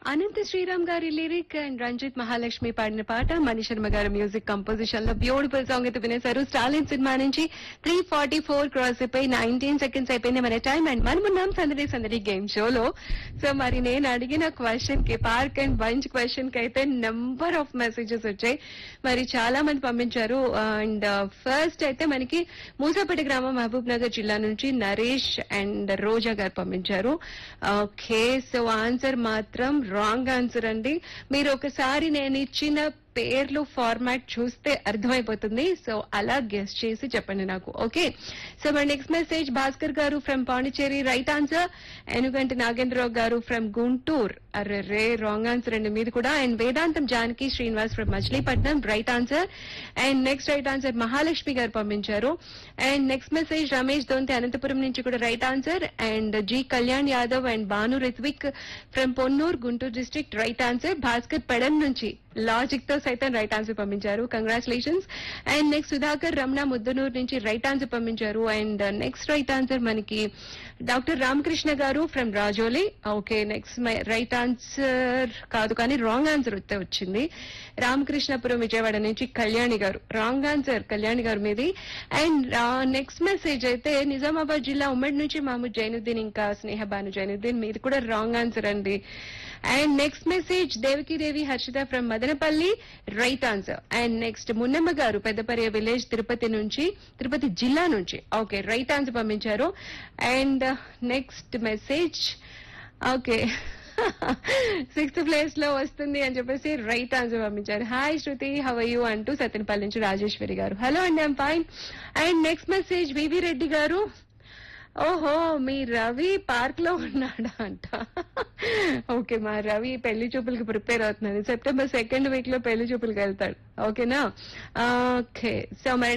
అనంత శ్రీరామ్ గారి lyric and Ranjith Mahalakshmi పాడిన పాట మణి శర్మ గారి మ్యూజిక్ కంపోజిషన్ లో బ్యూటిఫుల్ సాంగ్ అయితే వినేశారు స్టాలిన్ సినిమా నుంచి త్రీ ఫార్టీ ఫోర్ క్రాస్ అయిపోయి నైన్టీన్ సెకండ్స్ అయిపోయింది మన టైం అండ్ మనం ఉన్నాం సందడి సందడి గేమ్ షోలో సో మరి నేను అడిగిన క్వశ్చన్ కి పార్క్ అండ్ బంచ్ క్వశ్చన్ కి అయితే నెంబర్ ఆఫ్ మెసేజెస్ వచ్చాయి మరి చాలా మంది పంపించారు అండ్ ఫస్ట్ అయితే మనకి మూసాపేట గ్రామం మహబూబ్ నగర్ జిల్లా నుంచి నరేష్ అండ్ రోజా గారు పంపించారు ఓకే సో ఆన్సర్ మాత్రం రాంగ్ ఆన్సర్ అండి మీరు ఒకసారి నేను ఇచ్చిన పేర్లు ఫార్మాట్ చూస్తే అర్థమైపోతుంది సో అలా గెస్ట్ చేసి చెప్పండి నాకు ఓకే సో మరి నెక్స్ట్ మెసేజ్ భాస్కర్ గారు from Pondicherry right answer Enuganti Nagendrarao గారు ఫ్రమ్ గుంటూరు అర్రే రే రాంగ్ ఆన్సర్ అండి మీది కూడా and Vedantam Janaki Srinivas from Machilipatnam right answer and next right answer Mahalakshmi గారు పంపించారు and next message Ramesh Donthi Anantapuram నుంచి కూడా right answer and G Kalyan Yadav and Bhanu Ritvik from Ponnur Guntur district right answer Bhaskar Pedana నుంచి లాజిక్ తో సైతం రైట్ ఆన్సర్ పంపించారు congratulations and next Sudhakar Ramana Muddanur నుంచి రైట్ ఆన్సర్ పంపించారు అండ్ నెక్స్ట్ రైట్ ఆన్సర్ మనకి డాక్టర్ రామకృష్ణ గారు from Rajoli okay next right answer కాదు కానీ రాంగ్ ఆన్సర్ వస్తే వచ్చింది రామకృష్ణపురం విజయవాడ నుంచి కళ్యాణి గారు రాంగ్ ఆన్సర్ కళ్యాణి గారు మీది అండ్ నెక్స్ట్ మెసేజ్ అయితే నిజామాబాద్ జిల్లా ఉమ్మడి నుంచి మహమూద్ జైనుద్దీన్ ఇంకా స్నేహ బాను జైనుద్దీన్ మీది కూడా రాంగ్ ఆన్సర్ అండి అండ్ నెక్స్ట్ మెసేజ్ దేవికి Harshitha from Madanapalle right answer and next Munnamma గారు పెద్దపర్య విలేజ్ తిరుపతి నుంచి తిరుపతి జిల్లా నుంచి ఓకే రైట్ ఆన్సర్ పంపించారు and next message okay sixth place లో వస్తుంది అని చెప్పేసి రైట్ ఆన్సర్ పంపించారు హాయ్ శృతి హవ్ యూ అంటూ సత్యనపల్లి నుంచి రాజేశ్వరి గారు హలో అండి I'm fine and next message VV Reddy గారు ఓహో మీ రవి పార్క్ లో ఉన్నాడా అంట ఓకే మా రవి పెళ్లి చూపులకి ప్రిపేర్ అవుతున్నాడు సెప్టెంబర్ సెకండ్ వీక్ లో పెళ్లి చూపులకి వెళ్తాడు ఓకేనా ఓకే సో మరి